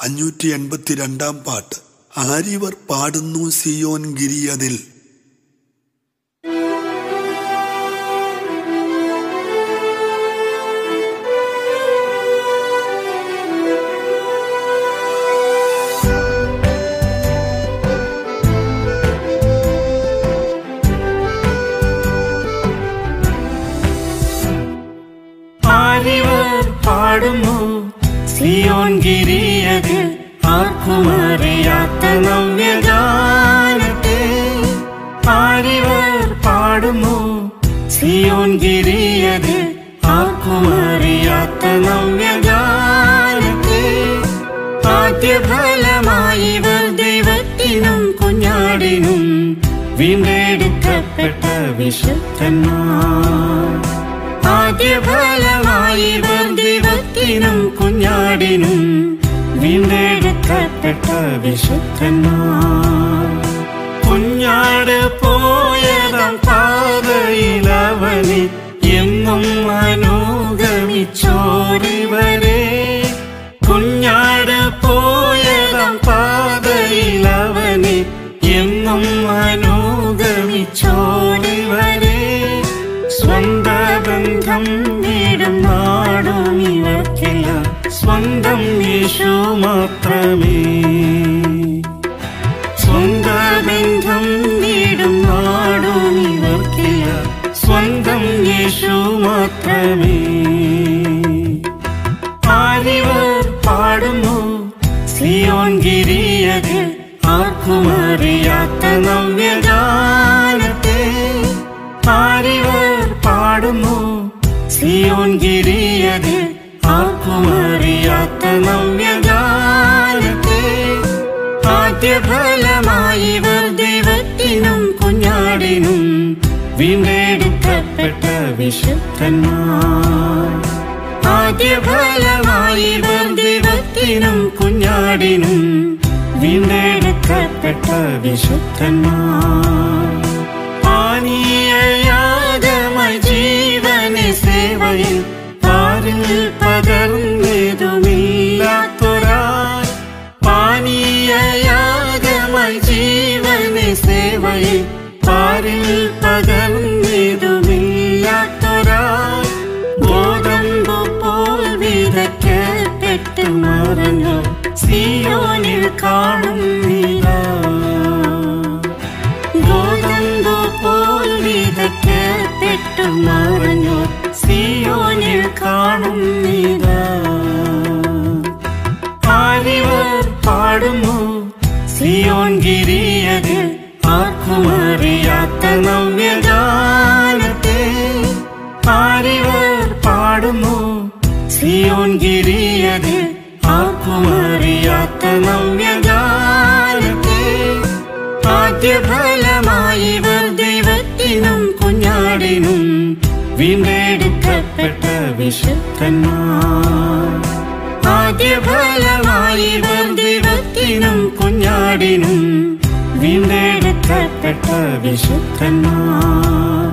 അഞ്ഞൂറ്റി എൺപത്തിരണ്ടാം പാട്ട് ആരിവർ പാടുന്നു സിയോൻ ഗിരിയതിൽ ആരിവർ പാടുന്നു സിയോൻ ഗിരിയത് ആർക്കും അറിയാത്ത നവ്യഗാനത്തെ ആരിവർ പാടുന്നു സിയോൻ ഗിരിയത് ആർക്കും അറിയാത്ത നവ്യഗാനത്തെ ആദ്യ ഫലമായി ഇവർ ദൈവത്തിനും കുഞ്ഞാടിനും വീണ്ടെടുക്കപ്പെട്ട വിശുദ്ധന്മാർ ആദ്യ ഫലമായി ഇവർ ദൈവത്തിനും കുഞ്ഞാടിനും വീണ്ടെടുക്കപ്പെട്ട വിശുദ്ധന്മാർ കുഞ്ഞാട് പോയതാം പാതയിലവനെ എന്നും അനുഗമിച്ചോരിവരെ കുഞ്ഞാട് പോയതാം പാതയിലവനെ എന്നും അനുഗമിച്ചോരിവരെ സ്വന്ത ബന്ധം വീടും നാടും ഇവർക്കില്ല സ്വന്തം യേശു മാത്രമേ സ്വന്ത ബന്ധം വീടും നാടും ഇവർക്കില്ല സ്വന്തം യേശു മാത്രമേ ആരിവർ പാടുന്നു സിയോൻ ഗിരിയത് ആർക്കും അറിയാത്ത നവ്യഗാനത്തെ ആരിവർ പാടുന്നു സിയോൻ ഗിരിയത് ആർക്കും അറിയാത്ത നവ്യഗാനത്തെ ആദ്യ ഫലമായി ഇവർ ദൈവത്തിനും കുഞ്ഞാടിനും വീണ്ടെടുക്കപ്പെട്ട വിശുദ്ധന്മാർ ആദ്യ ഫലമായി ഇവർ ദൈവത്തിനും കുഞ്ഞാടിനും വീണ്ടെടുക്കപ്പെട്ട വിശുദ്ധന്മാർ പാനീയയാഗമായി ജീവനെ സേവയിൽ പാരിൽ പകർന്നതുമില്ലാത്തൊരാൾ പാനീയയാഗമായി ജീവനെ സേവയിൽ പാരിൽ പകർന്നതുമില്ലാത്തൊരാൾ ഗോതമ്പു പോൽ വിതയ്ക്കപ്പെട്ടു മറഞ്ഞു സിയോനിൽ കാണുന്നില്ല ഗോതമ്പു പോൽ വിതയ്ക്കപ്പെട്ടു മറഞ്ഞു സിയോനിൽ കാണുന്നില്ല ആരിവർ പാടുന്നു സിയോൻ ഗിരിയത് ആർക്കും അറിയാത്ത നവ്യഗാനത്തെ ആരിവർ പാടുന്നു സിയോൻ ഗിരിയത് ആർക്കും അറിയാത്ത നവ്യഗാനത്തെ ആദ്യ ഫലമായി ഇവർ ദൈവത്തിനും കുഞ്ഞാടിനും വീണ്ടെടുക്കപ്പെട്ട വിശുദ്ധന്മാർ ആദ്യ ഫലമായി ഇവർ ദൈവത്തിനും കുഞ്ഞാടിനും വീണ്ടെടുക്കപ്പെട്ട വിശുദ്ധന്മാർ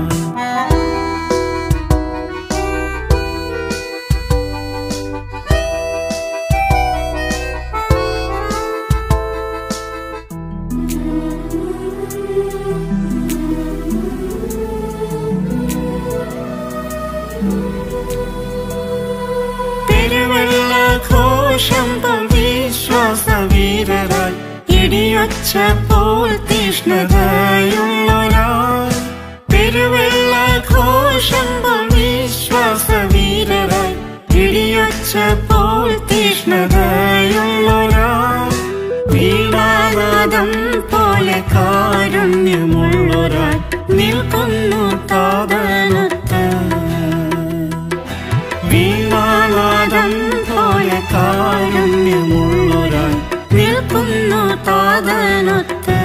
പെരുവെള്ള ഘോഷം പോൽ വിശ്വാസവീരരായി ഇടിയൊച്ച പോൽ തീഷ്ണതയുള്ളൊരാൾ പെരുവെള്ള ഘോഷം പോൽ വിശ്വാസവീരരായി ഇടിയൊച്ച പോൽ തീഷ്ണതയുള്ളൊരാൾ വീണാനാദം പോലെ കാരുണ്യമുള്ളൊരാൾ നിൽക്കുന്നു താതനത്ത് വീണാനാദം പോലെ കാരുണ്യമുള്ളൊരാൾ നിൽക്കുന്നു താതനൊത്ത്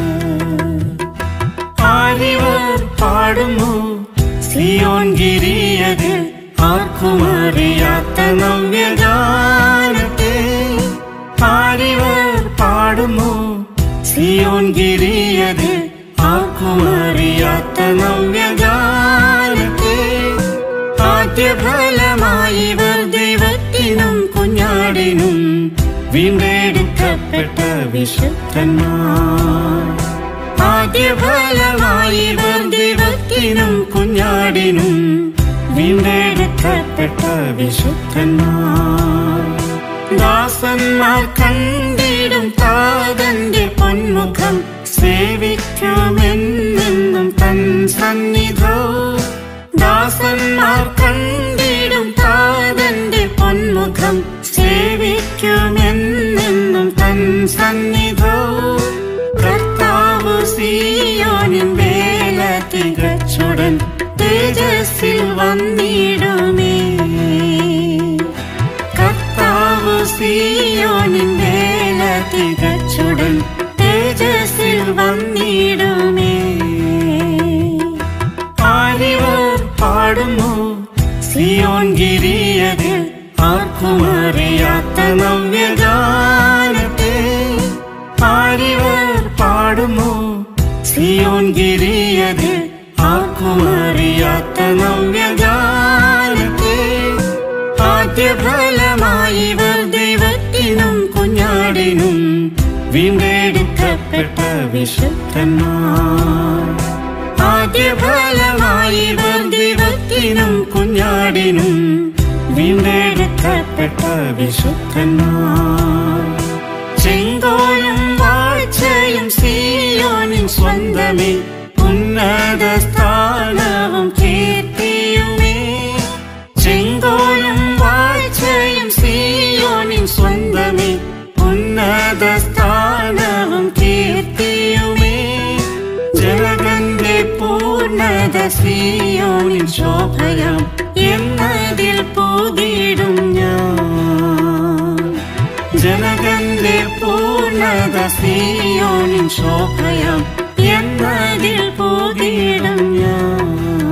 ആരിവർ പാടുന്നു സിയോൻ ഗിരിയത് ആർക്കും അറിയാത്ത നവ്യഗാനത്തെ ആരിവർ പാടുന്നു സിയോൻ ഗിരിയത് ആർക്കും അറിയാത്ത നവ്യഗാനത്തെ ആദ്യ ഫലമായി ഇവർ ദൈവത്തിനും കുഞ്ഞാടിനും വീണ്ടെടുക്കപ്പെട്ട വിശുദ്ധന്മാർ ആദ്യഫലമായി ഇവർ ദൈവത്തിനും കുഞ്ഞാടിനും വീണ്ടെടുക്കപ്പെട്ട വിശുദ്ധന്മാർ ദാസന്മാർ കണ്ടിടും താതന്റെ പൊന്മുഖം സേവിക്കുമെന്നെന്നും തൻ സന്നിധോ ദാസന്മാർ കണ്ടിടും താതന്റെ പൊന്മുഖം സേവിക്കുമെന്നെന്നും തൻ സന്നിധോ കർത്താവ് സിയോനിൻ വേല തികച്ചുടൻ തേജസ്സിൽ വന്നിടുമേ കർത്താവ് സിയോനിൻ വേല തികച്ചുടൻ തേജസ്സിൽ വന്നിടുമേ ആരിവർ പാടുന്നു സിയോൻ ഗിരിയതിൽ ആർക്കും അറിയാത്ത നവ്യഗാനത്തെ ആരിവർ പാടുന്നു സിയോൻ ഗിരിയതിൽ ആർക്കും അറിയാത്ത നവ്യഗാനത്തെ ആദ്യഫലമായി ഇവർ ദൈവത്തിനും കുഞ്ഞാടിനും വീണ്ടെടുക്കപ്പെട്ട വിശുദ്ധന്മാർ ആദ്യഫലമായി ഇവർ ദൈവത്തിനും കുഞ്ഞാടിനും വീണ്ടെടുക്കപ്പെട്ട വിശുദ്ധന്മാർ ചെങ്കോലും വാഴ്ചയും സിയോനിൻ സ്വന്തമേ ഉന്നത സ്ഥാനവും കീർത്തിയുമേ ചെങ്കോലും വാഴ്ചയും സിയോനിൻ സ്വന്തമേ ഉന്നത സ്ഥാനവും കീർത്തിയുമേ ജനകന്റെ പൂർണ്ണത സിയോനിൻ ശോഭയം എന്നതിൽ പൂതിടും ഞാൻ ജനകന്റെ പൂർണ്ണത സിയോനിൻ ശോഭയം എന്നതിൽ പൂതിടും ഞാൻ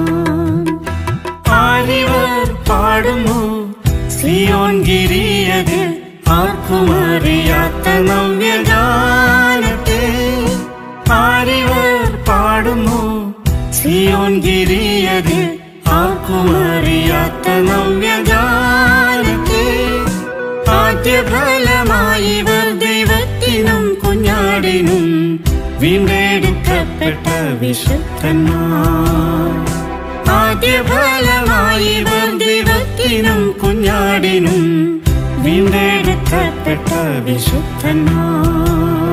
ആരിവർ പാടുന്നു സിയോൻ ഗിരിയതിൽ ആർക്കും അറിയാത്ത നവ്യഗാനത്തെ ആരിവർ പാടുന്നു സിയോൻ ഗിരിയതിൽ ആർക്കും അറിയാത്ത നവ്യഗാനത്തെ ആദ്യഫലമായി ഇവർ ദൈവത്തിനും കുഞ്ഞാടിനും വീണ്ടെടുക്കപ്പെട്ട വിശുദ്ധന്മാർ ആദ്യഫലമായി ഇവർ ദൈവത്തിനും കുഞ്ഞാടിനും വീണ്ടെടുക്കപ്പെട്ട വിശുദ്ധന്മാർ